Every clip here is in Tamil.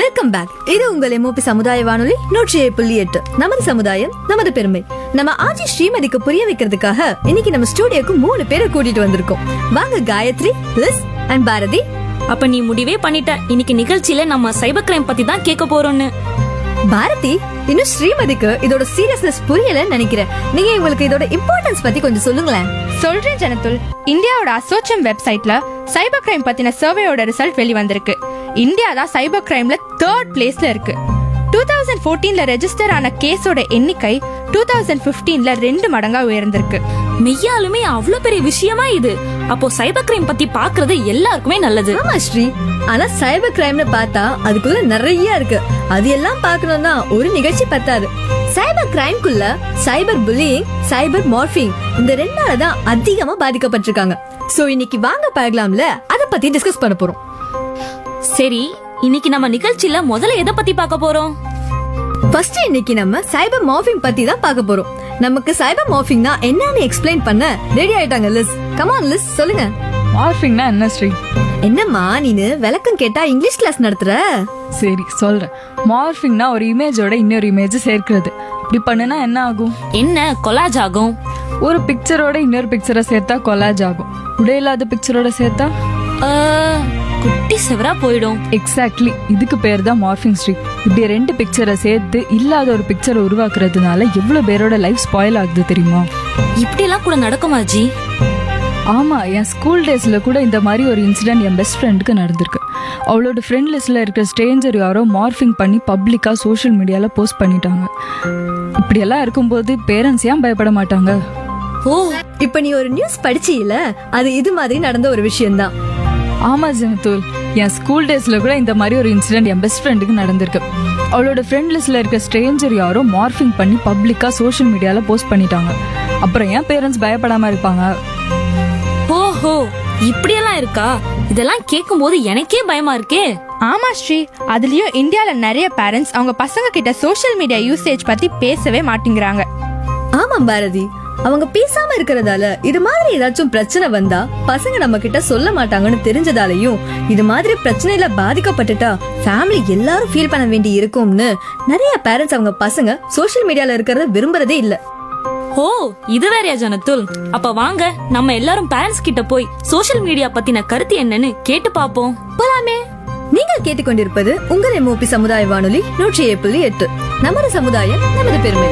வெல்கம் பேக் இது உங்கள் எம்ஓபி சமுதாய வானொலி நூற்றி ஏழு புள்ளி எட்டு நமது சமுதாயம் நமது பெருமை நம்ம ஆஜி ஸ்ரீமதிக்கு புரிய வைக்கிறதுக்காக இன்னைக்கு நம்ம ஸ்டூடியோக்கு மூணு பேரை கூட்டிட்டு வந்திருக்கோம் வாங்க காயத்ரி லிஸ் அண்ட் பாரதி அப்ப நீ முடிவே பண்ணிட்ட இன்னைக்கு நிகழ்ச்சியில நம்ம சைபர் கிரைம் பத்தி தான் கேட்க போறோம்னு பாரதி இன்னும் ஸ்ரீமதிக்கு இதோட சீரியஸ்னஸ் புரியலன்னு நினைக்கிறேன் நீங்க இவங்களுக்கு இதோட இம்பார்ட்டன்ஸ் பத்தி கொஞ்சம் சொல்லுங்களேன் சொல்றேன் ஜனத்துல் இந்தியாவோட அசோச்சம் வெப்சைட்ல சைபர் கிரைம் பத்தின சர்வேயோட ரிசல்ட் வெளிவந்திருக்கு இந்தியா தான் சைபர் கிரைம்ல தேர்ட் பிளேஸ்ல இருக்கு டூ தௌசண்ட் ஃபோர்டீன்ல ரெஜிஸ்டர் ஆன கேஸோட எண்ணிக்கை டூ தௌசண்ட் பிப்டீன்ல ரெண்டு மடங்கா உயர்ந்திருக்கு மெய்யாலுமே அவ்வளவு பெரிய விஷயமா இது அப்போ சைபர் கிரைம் பத்தி பாக்குறது எல்லாருக்குமே நல்லது ஆமா ஸ்ரீ ஆனா சைபர் கிரைம்னு பார்த்தா அதுக்குள்ள நிறைய இருக்கு அது எல்லாம் பார்க்கணும்னா ஒரு நிகழ்ச்சி பத்தாது சைபர் கிரைம்குள்ள சைபர் புல்லியிங் சைபர் மார்பிங் இந்த ரெண்டால தான் அதிகமா பாதிக்கப்பட்டிருக்காங்க சோ இன்னைக்கு வாங்க பார்க்கலாம்ல அத பத்தி டிஸ்கஸ் பண்ண போறோம் சரி இன்னைக்கு நம்ம நிகழ்ச்சியில முதல்ல எதை பத்தி பார்க்க போறோம் ஃபர்ஸ்ட் இன்னைக்கு நம்ம சைபர் மார்பிங் பத்தி தான் பார்க்க போறோம் நமக்கு சைபர் மார்பிங்னா என்னன்னு எக்ஸ்பிளைன் பண்ண ரெடி ஆயிட்டாங்க லிஸ் கமான் லிஸ் சொல்லுங்க மார்ஃபிங்னா என்ன ஸ்ரீ என்னம்மா நீனு விளக்கம் கேட்டா இங்கிலீஷ் கிளாஸ் நடத்துற சரி சொல்றேன் மார்ஃபிங்னா ஒரு இமேஜோட இன்னொரு இமேஜ் சேர்க்கிறது இப்படி பண்ணுனா என்ன ஆகும் என்ன கொலாஜ் ஆகும் ஒரு பிக்சரோட இன்னொரு பிக்சரை சேர்த்தா கொலாஜ் ஆகும் உடையில்லாத பிக்சரோட சேர்த்தா அஹ், குட்டி செவரா போயிடும் எக்ஸாக்ட்லி இதுக்கு பேர் தான் மார்ஃபிங் ஸ்ட்ரீ இப்படி ரெண்டு பிக்சரை சேர்த்து இல்லாத ஒரு பிக்சரை உருவாக்குறதுனால எவ்வளவு பேரோட லைஃப் ஸ்பாயில் ஆகுது தெரியுமா இப்படி எல்லாம் கூட நடக்குமா ஜி ஆமா என் ஸ்கூல் டேஸ்ல கூட இந்த மாதிரி ஒரு இன்சிடென்ட் என் பெஸ்ட் ஃப்ரெண்டுக்கு நடந்திருக்கு அவளோட ஃப்ரெண்ட் லிஸ்ட்ல இருக்கிற ஸ்ட்ரேஞ்சர் யாரோ மார்ஃபிங் பண்ணி பப்ளிக்கா சோஷியல் மீடியால போஸ்ட் பண்ணிட்டாங்க இப்படியெல்லாம் இருக்கும்போது பேரண்ட்ஸ் ஏன் பயப்பட மாட்டாங்க ஓ இப்ப நீ ஒரு நியூஸ் படிச்சீல அது இது மாதிரி நடந்த ஒரு விஷயம்தான் ஆமா ஜனத்துல் என் ஸ்கூல் டேஸ்ல கூட இந்த மாதிரி ஒரு இன்சிடென்ட் என் பெஸ்ட் ஃப்ரெண்டுக்கு நடந்திருக்கு அவளோட ஃப்ரெண்ட் லிஸ்ட்ல இருக்க ஸ்ட்ரேஞ்சர் யாரோ மார்ஃபிங் பண்ணி பப்ளிக்கா சோஷியல் மீடியால போஸ்ட் பண்ணிட்டாங்க அப்புறம் ஏன் பேரண்ட்ஸ் பயப்படாம இருப்பாங்க ஓஹோ இப்படியெல்லாம் இருக்கா இதெல்லாம் கேட்கும்போது எனக்கே பயமா இருக்கே ஆமா ஸ்ரீ அதுலயும் இந்தியால நிறைய பேரண்ட்ஸ் அவங்க பசங்க கிட்ட சோஷியல் மீடியா யூசேஜ் பத்தி பேசவே மாட்டேங்கிறாங்க ஆமாம் பாரதி அவங்க பேசாம இருக்கிறதால இது மாதிரி ஏதாச்சும் பிரச்சனை வந்தா பசங்க நம்ம கிட்ட சொல்ல மாட்டாங்கன்னு தெரிஞ்சதாலையும் இது மாதிரி பிரச்சனையில பாதிக்கப்பட்டுட்டா ஃபேமிலி எல்லாரும் ஃபீல் பண்ண வேண்டி இருக்கும்னு நிறைய பேரண்ட்ஸ் அவங்க பசங்க சோஷியல் மீடியால இருக்கிறத விரும்புறதே இல்ல ஓ இது வேறயா ஜனத்துல் அப்ப வாங்க நம்ம எல்லாரும் பேரண்ட்ஸ் கிட்ட போய் சோஷியல் மீடியா பத்தின கருத்து என்னன்னு கேட்டு பாப்போம் போலாமே நீங்கள் கேட்டுக்கொண்டிருப்பது உங்கள் எம்ஓபி சமுதாய வானொலி நூற்றி ஏழு புள்ளி எட்டு நமது சமுதாயம் நமது பெருமை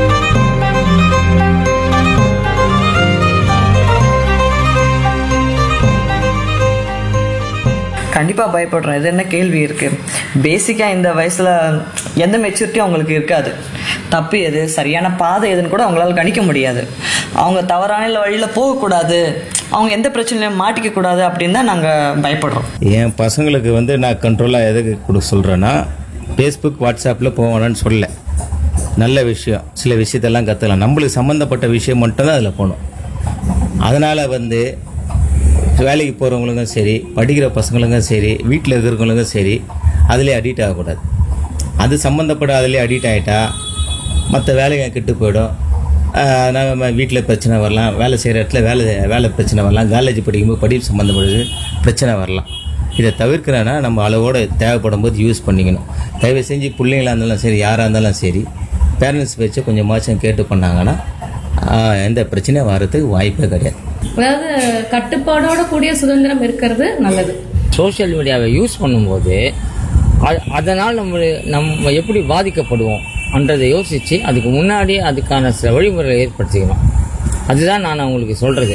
கண்டிப்பாக பயப்படுறோம் இது என்ன கேள்வி இருக்குது பேசிக்காக இந்த வயசில் எந்த மெச்சூரிட்டியும் அவங்களுக்கு இருக்காது தப்பு எது சரியான பாதை எதுன்னு கூட அவங்களால கணிக்க முடியாது அவங்க தவறான வழியில் போகக்கூடாது அவங்க எந்த பிரச்சனையிலையும் மாட்டிக்க கூடாது அப்படின்னு தான் நாங்கள் பயப்படுறோம் என் பசங்களுக்கு வந்து நான் கண்ட்ரோலாக எதுக்கு கொடுக்க சொல்கிறேன்னா ஃபேஸ்புக் வாட்ஸ்அப்பில் போவானான்னு சொல்ல நல்ல விஷயம் சில விஷயத்தெல்லாம் கற்றுக்கலாம் நம்மளுக்கு சம்மந்தப்பட்ட விஷயம் மட்டும்தான் அதில் போகணும் அதனால் வந்து வேலைக்கு போகிறவங்களுக்கும் சரி படிக்கிற பசங்களுக்கும் சரி வீட்டில் இருக்கிறவங்களுக்கும் சரி அதிலே அடிக்ட் ஆகக்கூடாது அது சம்மந்தப்பட்ட அதிலே அடிக்ட் ஆகிட்டா மற்ற வேலைங்க கெட்டு போயிடும் நம்ம வீட்டில் பிரச்சனை வரலாம் வேலை செய்கிற இடத்துல வேலை வேலை பிரச்சனை வரலாம் காலேஜ் படிக்கும்போது படிப்பு சம்மந்தப்பட்டது பிரச்சனை வரலாம் இதை தவிர்க்கிறேன்னா நம்ம அளவோடு தேவைப்படும் போது யூஸ் பண்ணிக்கணும் தயவு செஞ்சு பிள்ளைங்களா இருந்தாலும் சரி யாராக இருந்தாலும் சரி பேரண்ட்ஸ் வச்சு கொஞ்சம் மாச்சம் கேட்டு பண்ணாங்கன்னா ஆஹ், எந்த பிரச்சனையும் வர்றதுக்கு வாய்ப்பே கிடையாது அதாவது கட்டுப்பாடோட கூடிய சுதந்திரம் இருக்கிறது நல்லது சோஷியல் மீடியாவை யூஸ் பண்ணும்போது அ- அதனால் நம்ம நம்ம எப்படி பாதிக்கப்படுவோம் என்றதை யோசித்து அதுக்கு முன்னாடியே அதுக்கான சில வழிமுறைகளை ஏற்படுத்திக்கணும் அதுதான் நான் உங்களுக்கு சொல்கிறது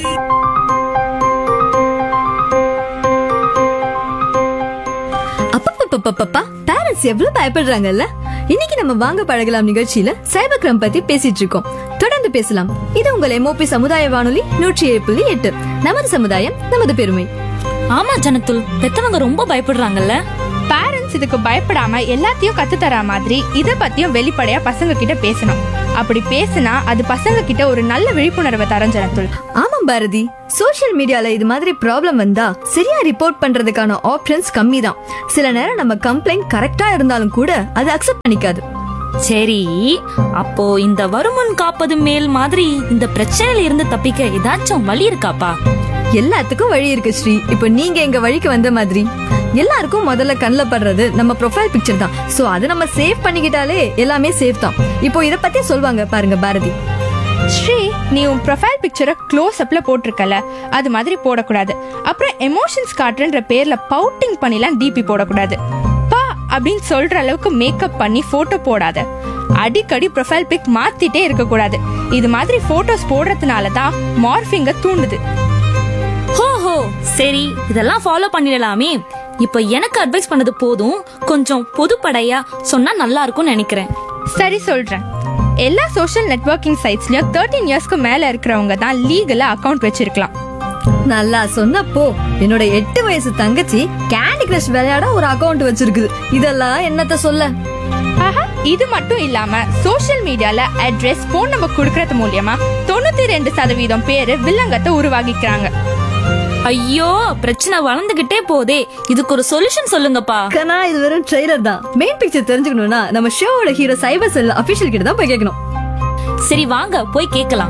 அப்பப்பப்பப்பப்பா பேரண்ட்ஸ் எவ்வளவு பயப்படுறாங்கல்ல இன்னைக்கு நம்ம வாங்க பழகலாம் நிகழ்ச்சியில சைபர் கிரைம் பத்தி பேசிட்டு இருக்கோம் தொடர்ந்து பேசலாம் இது உங்கள் எம்ஓபி சமுதாய வானொலி நூற்றி ஏழு புள்ளி எட்டு நமது சமுதாயம் நமது பெருமை ஆமா ஜனத்துல் பெத்தவங்க ரொம்ப பயப்படுறாங்கல்ல பேரண்ட்ஸ் இதுக்கு பயப்படாம எல்லாத்தையும் கத்து தர மாதிரி இத பத்தியும் வெளிப்படையா பசங்க கிட்ட பேசணும் அப்படி பேசினா அது பசங்க கிட்ட ஒரு நல்ல விழிப்புணர்வை தரும் ஜனத்துல் ஆமாம் பாரதி சோஷியல் மீடியால இது மாதிரி ப்ராப்ளம் வந்தா சரியா ரிப்போர்ட் பண்றதுக்கான ஆப்ஷன்ஸ் கம்மி தான் சில நேரம் நம்ம கம்ப்ளைண்ட் கரெக்டா இருந்தாலும் கூட அது அக்செப்ட் பண்ணிக்காது சரி அப்போ இந்த வருமுன் காப்பது மேல் மாதிரி இந்த பிரச்சனையில இருந்து தப்பிக்க ஏதாச்சும் வழி இருக்காப்பா எல்லாத்துக்கும் வழி இருக்கு ஸ்ரீ இப்போ நீங்க எங்க வழிக்கு வந்த மாதிரி எல்லாருக்கும் முதல்ல கண்ணில் படுறது நம்ம ப்ரொஃபைல் பிக்சர் தான் சோ அதை நம்ம சேவ் பண்ணிக்கிட்டாலே எல்லாமே சேஃப் தான் இப்போ இத பத்தி சொல்வாங்க பாருங்க பாரதி ஸ்ரீ நீ உன் ப்ரொஃபைல் பிக்சரை க்ளோஸ் அப்ல போட்டிருக்கல அது மாதிரி போடக்கூடாது அப்புறம் எமோஷன்ஸ் காட்டுன்ற பேர்ல பவுட்டிங் பண்ணிலாம் டிபி போடக்கூடாது பா அப்படின்னு சொல்ற அளவுக்கு மேக்கப் பண்ணி போட்டோ போடாத அடிக்கடி ப்ரொஃபைல் பிக் மாத்திட்டே இருக்க கூடாது இது மாதிரி போட்டோஸ் போடுறதுனால தான் மார்ஃபிங்க தூண்டுது ஹோ ஹோ சரி இதெல்லாம் ஃபாலோ பண்ணிடலாமே இப்போ எனக்கு அட்வைஸ் பண்ணது போதும் கொஞ்சம் பொதுப்படையா சொன்னா நல்லா இருக்கும்னு நினைக்கிறேன் சரி சொல்றேன் எல்லா சோஷியல் நெட்வொர்க்கிங் சைட்ஸ்லயும் தேர்ட்டீன் இயர்ஸ்க்கு மேல இருக்கிறவங்க தான் லீகலா அக்கவுண்ட் வச்சிருக்கலாம் நல்லா சொன்னப்போ என்னோட எட்டு வயசு தங்கச்சி கேண்டி கிரஷ் விளையாட ஒரு அக்கவுண்ட் வச்சிருக்குது இதெல்லாம் என்னத்த சொல்ல ஆஹா இது மட்டும் இல்லாம சோஷியல் மீடியால அட்ரஸ் போன் நம்பர் கொடுக்கறது மூலியமா தொண்ணூத்தி ரெண்டு சதவீதம் பேரு வில்லங்கத்தை உருவாக்கிக்கிறாங்க ஐயோ பிரச்சனை வளர்ந்துகிட்டே போதே இதுக்கு ஒரு சொல்யூஷன் சொல்லுங்கப்பா கனா இது வெறும் ட்ரெய்லர் தான் மெயின் பிக்சர் தெரிஞ்சுக்கணும்னா நம்ம ஷோவோட ஹீரோ சைபர் செல் அபிஷியல் கிட்ட தான் போய் கேட்கணும் சரி வாங்க போய் கேட்கலாம்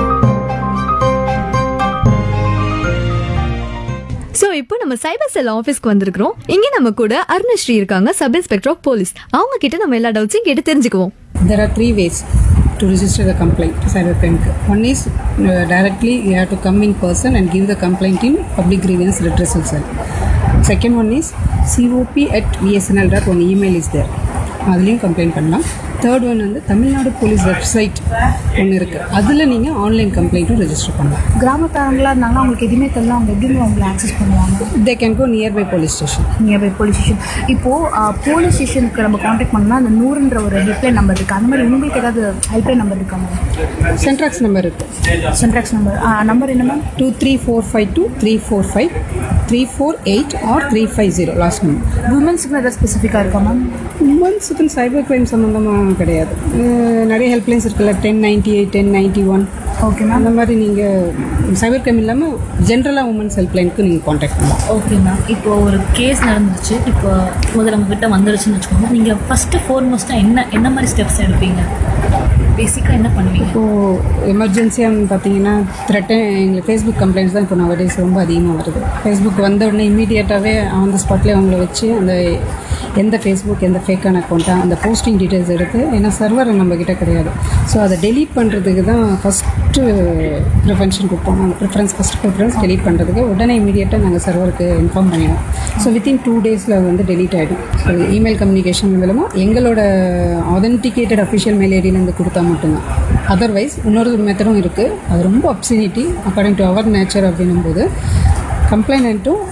சோ இப்போ நம்ம சைபர் செல் ஆபீஸ்க்கு வந்திருக்கிறோம் இங்க நம்ம கூட அருணஸ்ரீ இருக்காங்க சப் இன்ஸ்பெக்டர் ஆஃப் போலீஸ் அவங்க கிட்ட நம்ம எல்லா டவுட்ஸையும் கேட்டு தெரிஞ்சுக்குவோம் There are three ways to register the complaint to cybercrime. One is uh, directly you have to come in person and give the complaint in public grievance redressal cell. Second one is cop at vsnl.one email is there. அதுலேயும் கம்ப்ளைண்ட் பண்ணலாம் தேர்ட் ஒன் வந்து தமிழ்நாடு போலீஸ் வெப்சைட் ஒன்று இருக்குது அதில் நீங்கள் ஆன்லைன் கம்ப்ளைண்ட்டும் ரெஜிஸ்டர் பண்ணலாம் கிராமத்தாரங்களா இருந்தாங்கன்னா அவங்களுக்கு எதுவுமே தெரியல அவங்க எப்படி அவங்களை ஆக்சஸ் பண்ணுவாங்க they can go nearby police station nearby police station இப்போது போலீஸ் ஸ்டேஷனுக்கு நம்ம காண்டாக்ட் பண்ணோம்னா அந்த நூறுன்ற ஒரு ஹெல்ப்லைன் நம்பர் இருக்குது அந்த மாதிரி உங்களுக்கு ஏதாவது ஹெல்ப்லைன் நம்பர் இருக்கா மேம் சென்ட்ராக்ஸ் நம்பர் இருக்குது சென்ட்ராக்ஸ் நம்பர் நம்பர் என்ன ma'am two three four five two three four five three four eight or three five zero last number உமன்ஸுக்கு ஏதாவது ஸ்பெசிஃபிக்காக இருக்கா மேம் உமன்ஸுக்கு சைபர் கிரைம் சம்மந்தமாக கிடையாது அஹ் நிறைய ஹெல்ப்லைன்ஸ் இருக்குல்ல ten ninety eight ten ninety one okay ma'am அந்த மாதிரி நீங்கள் சைபர் கிரைம் இல்லாமல் ஜென்ரலாக உமன்ஸ் ஹெல்ப்லைனுக்கு நீங்கள் காண்டாக்ட் பண்ணலாம் ஓகே மேம் இப்போ ஒரு கேஸ் நடந்துச்சு இப்போ முதல்ல உங்ககிட்ட வந்துருச்சுன்னு வச்சுக்கோங்க நீங்கள் ஃபஸ்ட்டு ஃபோர்மோஸ்ட்டாக என்ன என்ன மாதிரி ஸ்டெப்ஸ் எடுப்பீங்க பேசிக்காக என்ன பண்ணுவீங்க இப்போது எமர்ஜென்சியாக பார்த்தீங்கன்னா த்ரெட்டு எங்களுக்கு ஃபேஸ்புக் கம்ப்ளைண்ட்ஸ் தான் இப்போ நவடேஸ் ரொம்ப அதிகமாக வருது ஃபேஸ்புக் வந்த உடனே இமீடியட்டாகவே ஆன் த ஸ்பாட்லேயே அவங்கள வச்சு அந்த எந்த ஃபேஸ்புக் எந்த ஃபேக்கான அக்கௌண்ட்டா அந்த போஸ்டிங் டீட்டெயில்ஸ் எடுத்து ஏன்னா சர்வர் நம்மக்கிட்ட கிடையாது ஸோ அதை டெலீட் பண்ணுறதுக்கு தான் ஃபஸ்ட்டு ப்ரிஃபரன்ஷன் கொடுப்போம் நாங்கள் ப்ரிஃபரன்ஸ் ஃபஸ்ட் ப்ரிஃபரன்ஸ் டெலீட் பண்ணுறதுக்கு உடனே இமீடியட்டாக நாங்கள் சர்வருக்கு இன்ஃபார்ம் பண்ணிடுவோம் ஸோ வித்தின் டூ டேஸில் வந்து டெலீட் ஆகிடும் ஸோ இமெயில் கம்யூனிகேஷன் மூலமாக எங்களோட ஆதென்டிகேட்டட் அஃபிஷியல் மெயில் ஐடியிலேருந்து கொடுத்தா மட்டும்தான் அதர்வைஸ் இன்னொரு மெத்தடும் இருக்குது அது ரொம்ப அப்சினிட்டி அக்கார்டிங் டு அவர் நேச்சர் அப்படின்னும் போது கம்ப்ளைண்ட்டும்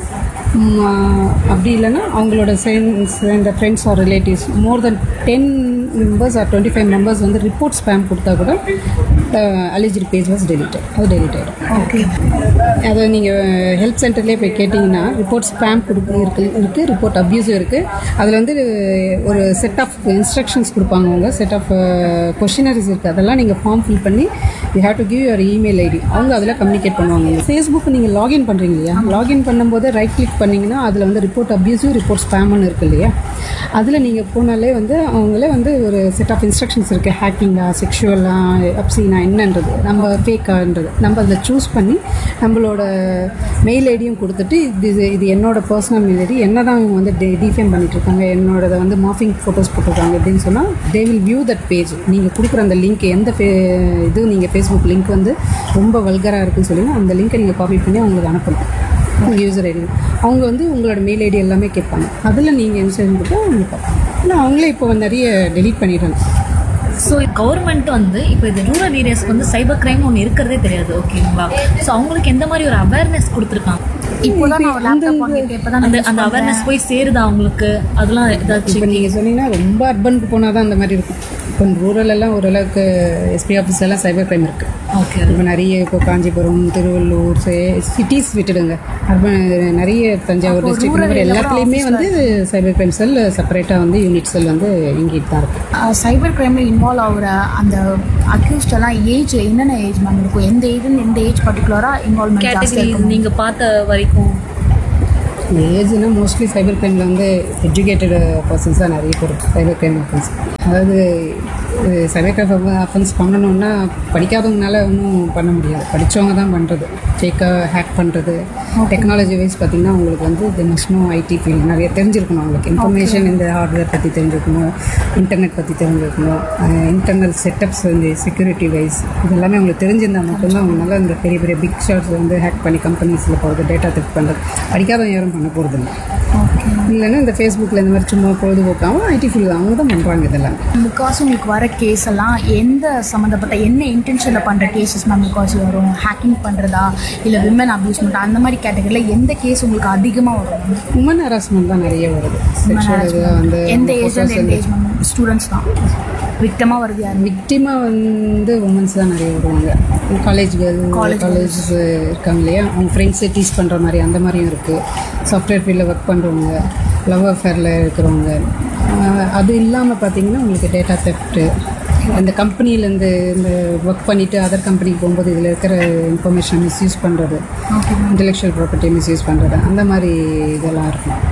அப்படி இல்லைன்னா அவங்களோட ஃப்ரெண்ட்ஸ் இந்த friends or relatives more than ten members or twenty five members வந்து ரிப்போர்ட் ஸ்பேம் கொடுத்தா கூட அலிஜிட் பேஜ் வாஸ் டெலிட்டட் அது டெலிட் ஆகிடும் ஓகே அதை நீங்கள் ஹெல்ப் சென்டர்லேயே போய் கேட்டிங்கன்னா ரிப்போர்ட் ஸ்பேம் கொடுக்கு இருக்கு இருக்குது ரிப்போர்ட் அப்யூஸும் இருக்குது அதில் வந்து ஒரு செட் ஆஃப் இன்ஸ்ட்ரக்ஷன்ஸ் கொடுப்பாங்க அவங்க செட் ஆஃப் கொஷினரிஸ் இருக்குது அதெல்லாம் நீங்கள் ஃபார்ம் ஃபில் பண்ணி you have to give your email ID அவங்க அதில் கம்யூனிகேட் பண்ணுவாங்க ஃபேஸ்புக் நீங்கள் லாகின் பண்ணுறீங்க இல்லையா லாகின் பண்ணும்போது ரைட் கிளிக் பண்ணிங்கன்னா அதில் வந்து ரிப்போர்ட் அப்யூஸும் ரிப்போர்ட் ஸ்பேம்னு இருக்கு இல்லையா அதில் நீங்கள் போனாலே வந்து அவங்களே வந்து ஒரு செட் ஆஃப் இன்ஸ்ட்ரக்ஷன்ஸ் இருக்குது ஹேக்கிங்கா செக்ஷுவலா அப்சீனா என்னன்றது நம்ம ஃபேக்கான்றது நம்ம அதில் சூஸ் பண்ணி நம்மளோட மெயில் ஐடியும் கொடுத்துட்டு இது இது என்னோட பர்சனல் மெயில் ஐடி என்ன தான் இவங்க வந்து டிஃபைன் பண்ணிட்டு இருக்காங்க என்னோடத வந்து மாஃபிங் ஃபோட்டோஸ் போட்டிருக்காங்க அப்படின்னு சொன்னால் they will view that page நீங்கள் கொடுக்குற அந்த லிங்க் எந்த ஃபே இது நீங்கள் ஃபேஸ்புக் லிங்க் வந்து ரொம்ப வல்கராக இருக்குன்னு சொல்லி அந்த லிங்க்கை நீங்கள் காப்பி பண்ணி அவங்களுக்கு அனுப்பணும் உங்கள் யூசர் ஐடி அவங்க வந்து உங்களோட மெயில் ஐடி எல்லாமே கேட்பாங்க அதில் நீங்கள் இன்சூரன்ஸ் கொடுத்தா அவங்க பார்ப்பாங்க ஆனால் அவங்களே இப்போ நிறைய டெலீட் பண்ணிடுறாங்க ஸோ கவர்மெண்ட் வந்து இப்போ இது ரூரல் ஏரியாஸ்க்கு வந்து சைபர் கிரைம் ஒன்று இருக்கிறதே தெரியாது ஓகேங்களா ஸோ அவங்களுக்கு எந்த மாதிரி ஒரு அவேர்னஸ் கொடுத்துருக்காங்க இப்போதான் நான் லேப்டாப் வாங்கிட்டு இப்போதான் அந்த அந்த அவேர்னஸ் போய் சேருதா அவங்களுக்கு அதெல்லாம் ஏதாச்சும் இப்போ நீங்கள் சொன்னீங்கன்னா ரொம்ப அர்பனுக்கு போனால் தான் அந்த மாதிரி இருக்கும் இப்போ ரூரல் எல்லாம் ஓரளவுக்கு எஸ்பி ஆஃபீஸ் எல்லாம் சைபர் கிரைம் இருக்குது ஓகே இப்போ நிறைய இப்போ காஞ்சிபுரம் திருவள்ளூர் சிட்டிஸ் விட்டுடுங்க அர்பன் நிறைய தஞ்சாவூர் டிஸ்ட்ரிக்ட் இந்த மாதிரி எல்லாத்துலேயுமே வந்து சைபர் கிரைம் செல் செப்பரேட்டாக வந்து யூனிட் செல் வந்து இயங்கிட்டு தான் இருக்குது சைபர் கிரைமில் இன்வால்வ் ஆகிற அந்த அக்யூஸ்ட் எல்லாம் ஏஜ் என்னென்ன ஏஜ் மேம் இருக்கும் எந்த ஏஜ்னு எந்த ஏஜ் பர்டிகுலராக இன்வால்வ்மெண்ட் ஜாஸ்தியாக கேட்டகரி இருக்கும் நீங்க பார்த்த வரைக்கும் ஏஜ்னா மோஸ்ட்லி சைபர் கிரைமில் வந்து எஜுகேட்டட் பர்சன்ஸ் தான் நிறைய பேர் சைபர் கிரைம் அஃபென்ஸ் அதாவது சைபர் கிரைம் அஃபென்ஸ் பண்ணணும்னா படிக்காதவங்கனால ஒன்றும் பண்ண முடியாது படித்தவங்க தான் பண்ணுறது ஃபேக்காக ஹேக் பண்ணுறது டெக்னாலஜி வைஸ் பார்த்திங்கன்னா உங்களுக்கு வந்து இது மஸ்ட்னோ ஐடி ஃபீல்ட் நிறைய தெரிஞ்சிருக்கணும் உங்களுக்கு இன்ஃபர்மேஷன் இந்த ஹார்ட்வேர் பற்றி தெரிஞ்சிருக்கணும் இன்டர்நெட் பற்றி தெரிஞ்சிருக்கணும் இன்டர்னல் செட்டப்ஸ் வந்து செக்யூரிட்டி வைஸ் இது எல்லாமே உங்களுக்கு தெரிஞ்சிருந்தால் மட்டும்தான் அவங்களால இந்த பெரிய பெரிய பிக் ஷாட்ஸ் வந்து ஹேக் பண்ணி கம்பெனிஸில் போகிறது டேட்டா தெஃப்ட் பண்ணுறது படிக்காதவங்க யாரும் பண்ண போகிறது இல்லை இல்லைன்னா இந்த ஃபேஸ்புக்கில் இந்த மாதிரி சும்மா பொழுதுபோக்காகவும் ஐடி ஃபீல்டு அவங்க தான் பண்ணுறாங்க இதெல்லாம் முக்கால்வாசி உங்களுக்கு வர கேஸ் எல்லாம் எந்த சம்மந்தப்பட்ட என்ன இன்டென்ஷனில் பண்ணுற கேசஸ் மேம் முக்கால்வாசி வரும் ஹேக்கிங் பண்ணுறதா இல்லை விமன் அப்யூஸ்மெண்ட் அந்த மாதிரி கேட்டகரியில் எந்த கேஸ் உங்களுக்கு அதிகமாக வரும் உமன் ஹராஸ்மெண்ட் தான் நிறைய வருது செக்ஷுவல் இதில் வந்து எந்த ஏஜ் photos எந்த வந்து- ஏஜ் மேம் ஸ்டூடெண்ட்ஸ் தான் விக்டமாக வருது யார் விக்டிமாக வந்து உமன்ஸ் தான் நிறைய வருவாங்க காலேஜ் கேர்ள் College காலேஜ் இருக்காங்க இல்லையா அவங்க ஃப்ரெண்ட்ஸை டீச் பண்ணுற மாதிரி அந்த மாதிரியும் இருக்குது சாஃப்ட்வேர் ஃபீல்டில் ஒர்க் பண்ணுறவங்க லவ் அஃபேரில் இருக்கிறவங்க ஆஹ் அது இல்லாமல் பார்த்தீங்கன்னா உங்களுக்கு டேட்டா தெஃப்ட்டு இந்த கம்பெனிலேருந்து இந்த ஒர்க் பண்ணிவிட்டு அதர் கம்பெனிக்கு போகும்போது இதில் இருக்கிற இன்ஃபர்மேஷன் மிஸ்யூஸ் பண்ணுறது இன்டெலெக்சுவல் ப்ராப்பர்ட்டி மிஸ்யூஸ் பண்ணுறது அந்த மாதிரி இதெல்லாம் இருக்கும்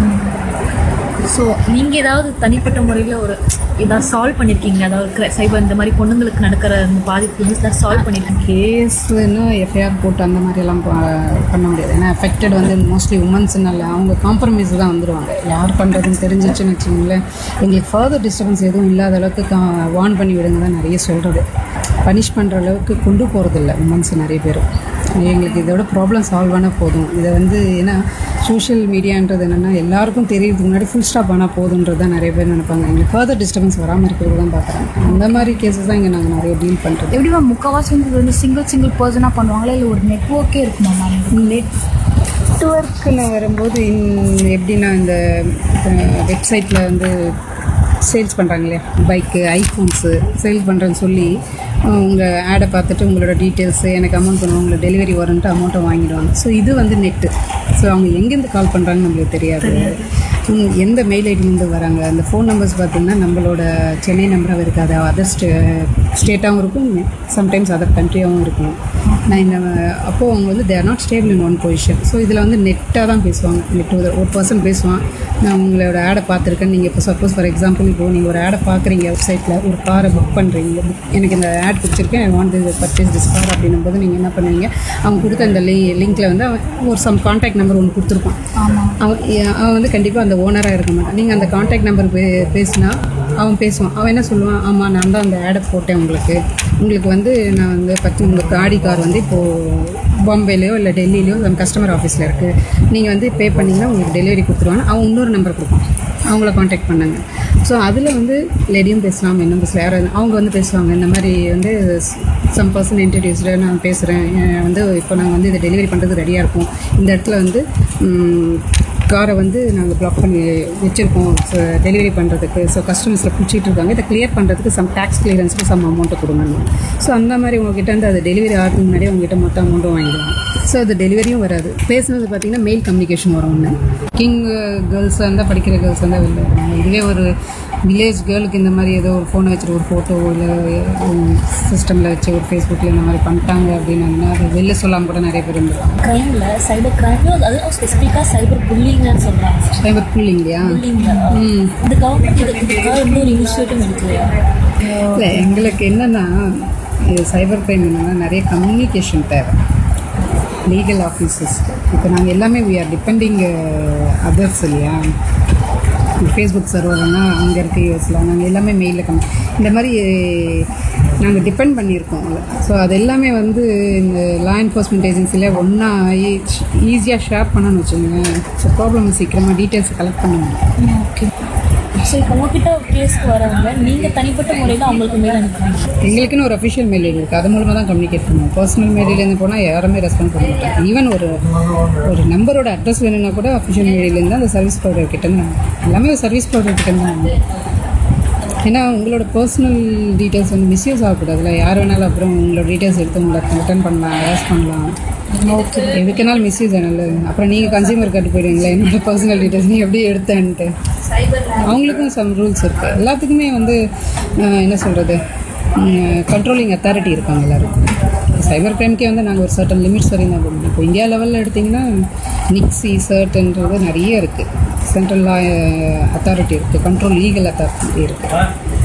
ஸோ நீங்கள் ஏதாவது தனிப்பட்ட முறையில் ஒரு ஏதாவது சால்வ் பண்ணியிருக்கீங்க அதாவது சைபர் இந்த மாதிரி பொண்ணுங்களுக்கு நடக்கிற இந்த பாதிப்பு வந்து சால்வ் பண்ணியிருக்கீங்க கேஸ்னா எஃப்ஐஆர் போட்டு அந்த மாதிரியெல்லாம் ப- பண்ண முடியாது ஏன்னா அஃபெக்டட் வந்து மோஸ்ட்லி உமன்ஸ்னால அவங்க காம்ப்ரமைஸ் தான் வந்துடுவாங்க யார் பண்ணுறதுன்னு தெரிஞ்சிச்சுன்னு வச்சுக்கோங்களேன் எங்களுக்கு ஃபர்தர் டிஸ்டர்பன்ஸ் எதுவும் இல்லாத அளவுக்கு கா வார்ன் பண்ணி விடுங்க தான் நிறைய சொல்கிறது பனிஷ் பண்ணுற அளவுக்கு கொண்டு போகிறதில்ல உமன்ஸ் நிறைய பேர் எங்களுக்கு இதோட ப்ராப்ளம் சால்வ் ஆனால் போதும் இதை வந்து ஏன்னா சோஷியல் மீடியான்றது என்னென்னா எல்லாருக்கும் தெரியறதுக்கு முன்னாடி ஃபுல் ஸ்டாப் ஆனால் போதுன்றது தான் நிறைய பேர் நினைப்பாங்க எங்களுக்கு ஃபர்தர் டிஸ்டர்பன்ஸ் வராமல் இருக்கிறது தான் பார்க்குறாங்க அந்த மாதிரி கேசஸ் தான் இங்கே நாங்கள் நிறைய டீல் பண்ணுறது எப்படி மேம் முக்கால்வாசி வந்து இது வந்து சிங்கிள் சிங்கிள் பர்சனாக பண்ணுவாங்களா இல்லை ஒரு நெட்ஒர்க்கே இருக்குமா மேம் நெட்ஒர்க்குன்னு வரும்போது இன்- எப்படின்னா இந்த வெப்சைட்டில் வந்து சேல்ஸ் பண்ணுறாங்க இல்லையா பைக்கு ஐஃபோன்ஸு சேல் பண்ணுறேன்னு சொல்லி உங்கள் ஆடை பார்த்துட்டு உங்களோட டீட்டெயில்ஸு எனக்கு அமௌண்ட் பண்ணுவோம் உங்களுக்கு டெலிவரி வரும்ன்ட்டு அமௌண்ட்டை வாங்கிடுவாங்க ஸோ இது வந்து நெட்டு ஸோ அவங்க எங்கேருந்து கால் பண்ணுறாங்கன்னு நம்மளுக்கு தெரியாது ம், எந்த மெயில் ஐடிலேருந்து வராங்க அந்த ஃபோன் நம்பர்ஸ் பார்த்திங்கன்னா நம்மளோட சென்னை நம்பராகவும் இருக்காது அதர் ஸ்டே ஸ்டேட்டாகவும் இருக்கும் சம்டைம்ஸ் அதர் கண்ட்ரியாகவும் இருக்கும் நான் இந்த அப்போது அவங்க வந்து they're not stable in one position so இதில் வந்து நெட்டாக தான் பேசுவாங்க நெட் ஒரு பர்சன் பேசுவான் நான் உங்களோட ஆடை பார்த்துருக்கேன் நீங்கள் இப்போ சப்போஸ் ஃபார் எக்ஸாம்பிள் இப்போ நீங்கள் ஒரு ஆடை பார்க்குறீங்க வெப்சைட்டில் ஒரு காரை புக் பண்ணுறீங்க எனக்கு இந்த ஆட் பிடிச்சிருக்கேன் ஐ வாண்ட் இது பர்ச்சேஸ் திஸ் கார் அப்படின்னும் போது நீங்கள் என்ன பண்ணுவீங்க அவங்க கொடுத்த அந்த லி லிங்க்கில் வந்து அவன் ஒரு சம் காண்டாக்ட் நம்பர் ஒன்று கொடுத்துருப்பான் அவன் ஏ- அவன் வந்து கண்டிப்பாக அந்த ஓனராக இருக்க மாட்டான் நீங்கள் அந்த காண்டாக்ட் நம்பர் பே பேசினா அவன் பேசுவான் அவன் என்ன சொல்லுவான் ஆமாம் நான் தான் அந்த ஆடை போட்டேன் உங்களுக்கு உங்களுக்கு வந்து நான் வந்து பற்றி உங்களுக்கு ஆடி கார் வந்து இப்போது பாம்பேலையோ இல்லை டெல்லியிலையோ நம்ம கஸ்டமர் ஆஃபீஸில் இருக்குது நீங்கள் வந்து பே பண்ணிங்கன்னா உங்களுக்கு டெலிவரி கொடுத்துருவாங்க அவன் இன்னொரு நம்பர் கொடுப்பான் அவங்கள காண்டாக்ட் பண்ணாங்க ஸோ அதில் வந்து லேடியும் பேசலாம் இன்னும் பேசல யாரும் அவங்க வந்து பேசுவாங்க இந்த மாதிரி வந்து சம் பர்சன் இன்ட்ரடியூஸ்டு நான் பேசுகிறேன் வந்து இப்போ நாங்கள் வந்து இதை டெலிவரி பண்ணுறது ரெடியாக இருக்கோம் இந்த இடத்துல வந்து காரை வந்து நாங்கள் பிளாக் பண்ணி வச்சுருக்கோம் டெலிவரி பண்ணுறதுக்கு ஸோ கஸ்டமர்ஸில் பிடிச்சிட்டு இருக்காங்க இதை கிளியர் பண்ணுறதுக்கு சம் டேக்ஸ் கிளியரன்ஸுக்கு சம் அமௌண்ட்டை கொடுங்க ஸோ அந்த மாதிரி உங்ககிட்ட வந்து அது டெலிவரி ஆகிறதுக்கு முன்னாடியே உங்ககிட்ட மொத்த அமௌண்ட்டும் வாங்கிடுவாங்க ஸோ அது டெலிவரியும் வராது பேசுனது பார்த்தீங்கன்னா மெயில் கம்யூனிகேஷன் வரும் ஒன்று கிங் கேர்ள்ஸாக இருந்தால் படிக்கிற கேர்ள்ஸ் இருந்தால் வெளில வருவாங்க இதுவே ஒரு வில்லேஜ் கேர்ளுக்கு இந்த மாதிரி ஏதோ ஒரு ஃபோனை வச்சுட்டு ஒரு ஃபோட்டோ இல்லை சிஸ்டமில் வச்சு ஒரு ஃபேஸ்புக்கில் இந்த மாதிரி பண்ணிட்டாங்க அப்படின்னாங்கன்னா அது வெளில சொல்லாமல் கூட நிறைய பேர் இருந்துருவாங்க கிரைமில் சைபர் கிரைமில் அதுவும் ஸ்பெசிஃபிக்காக சைபர் புல்லிங்னு சொல்கிறாங்க சைபர் புல்லிங் இல்லையா ம் இந்த கவர்மெண்ட் இதுக்காக இன்னொரு இனிஷியேட்டிவ் எடுக்கலையா இல்லை எங்களுக்கு என்னென்னா இது சைபர் கிரைம் என்னென்னா நிறைய கம்யூனிகேஷன் தேவை லீகல் ஆஃபீஸஸ் இப்போ நாங்கள் எல்லாமே வி ஆர் டிபெண்டிங் அதர்ஸ் இல்லையா ஃபேஸ்புக் சர்வர்னா அங்கே இருக்க யூஎஸில் நாங்கள் எல்லாமே மெயிலில் கம் இந்த மாதிரி நாங்கள் டிபெண்ட் பண்ணியிருக்கோம் ஸோ அது எல்லாமே வந்து இந்த லா என்ஃபோர்ஸ்மெண்ட் ஏஜென்சியில் ஒன்றா ஈஸியாக ஷேர் பண்ணணும்னு வச்சுக்கோங்களேன் ஸோ ப்ராப்ளம் சீக்கிரமாக டீட்டெயில்ஸ் கலெக்ட் பண்ண முடியும் ஓகே ஸோ இப்போ உங்ககிட்ட கேஸ்க்கு வரவங்க நீங்கள் தனிப்பட்ட முறையில் அவங்களுக்கு மேலே அனுப்புறீங்க எங்களுக்குன்னு ஒரு அஃபிஷியல் மெயில் இருக்குது அது மூலமாக தான் கம்யூனிகேட் பண்ணுவோம் பர்சனல் மெயிலேருந்து போனால் யாருமே ரெஸ்பாண்ட் பண்ண மாட்டாங்க ஈவன் ஒரு ஒரு நம்பரோட அட்ரஸ் வேணும்னா கூட அஃபிஷியல் மெயிலேருந்து அந்த சர்வீஸ் ப்ரொவைடர் கிட்ட தான் எல்லாமே ஒரு சர்வீஸ் ப்ரொவைடர் கிட்ட தான் வாங்குவோம். ஏன்னா உங்களோட பர்சனல் டீட்டெயில்ஸ் வந்து மிஸ்யூஸ் ஆகக்கூடாதுல்ல யார் வேணாலும் அப்புறம் உங்களோட டீட்டெயில்ஸ் எடுத்து உங்களை ரிட்டர்ன் பண்ணலாம் அரெஸ்ட் பண்ணலாம் ஓகே எதுக்குனாலும் மிஸ்யூஸ் ஆனல அப்புறம் நீங்கள் கன்சியூமர் கட்டு போயிடுவீங்களா என்னோட பர்சனல் டீட்டெயில்ஸ் நீ எப்படி எடுத்தேன்ட்டு அவங்களுக்கும் சம் ரூல்ஸ் இருக்குது எல்லாத்துக்குமே வந்து அஹ், என்ன சொல்கிறது கண்ட்ரோலிங் அத்தாரிட்டி இருப்பாங்க எல்லாருக்கும் சைபர் கிரைம்க்கே வந்து நாங்கள் ஒரு சர்டன் லிமிட்ஸ் வரையும் தான் போகணும் இப்போ இந்தியா லெவலில் எடுத்திங்கன்னா நிக்ஸி சர்ட்ன்றது நிறைய இருக்குது சென்ட்ரல் லா அத்தாரிட்டி இருக்குது கண்ட்ரோல் லீகல் அத்தாரிட்டி இருக்குது